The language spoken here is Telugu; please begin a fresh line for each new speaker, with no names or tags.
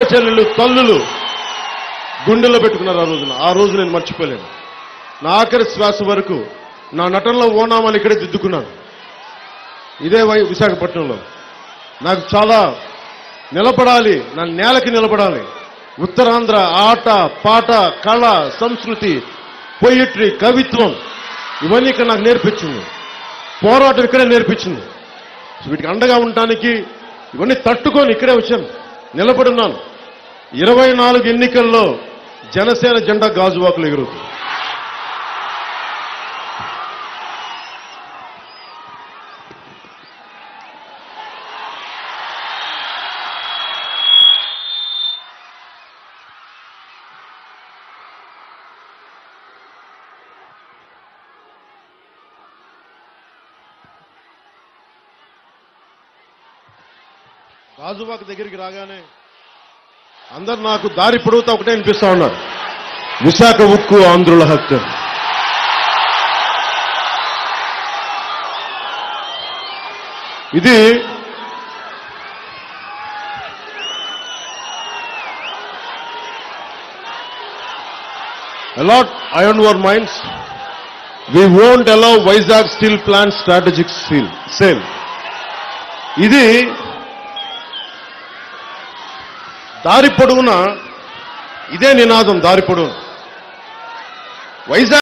చెల్లెళ్ళు తల్లులు గుండెల్లో పెట్టుకున్నారు ఆ రోజున ఆ రోజు నేను మర్చిపోలేను నా ఆఖరి శ్వాస వరకు నా నటనలో ఓనామాలు ఇక్కడే దిద్దుకున్నాను ఇదే వై విశాఖపట్నంలో నాకు చాలా నిలబడాలి నా నేలకి నిలబడాలి ఉత్తరాంధ్ర ఆట పాట కళ సంస్కృతి పొయిట్రీ కవిత్వం ఇవన్నీ ఇక్కడ నాకు నేర్పించింది పోరాటం ఇక్కడే నేర్పించింది వీటికి అండగా ఉండటానికి ఇవన్నీ తట్టుకొని ఇక్కడే వచ్చాను నిలబడున్నాను ఇరవై నాలుగు ఎన్నికల్లో జనసేన జెండా గాజువాకులు ఎగురుతుంది గాజువాక దగ్గరికి రాగానే అందరు నాకు దారి పొడవుతా ఒకటే అనిపిస్తా ఉన్నారు విశాఖ ఉక్కు ఆంధ్రుల హక్కు ఇది అలాట్ iron our minds we won't allow Vizag steel plant strategic steel sale ఇది దారి పొడవున ఇదే నినాదం దారి పొడవున వైజాగ్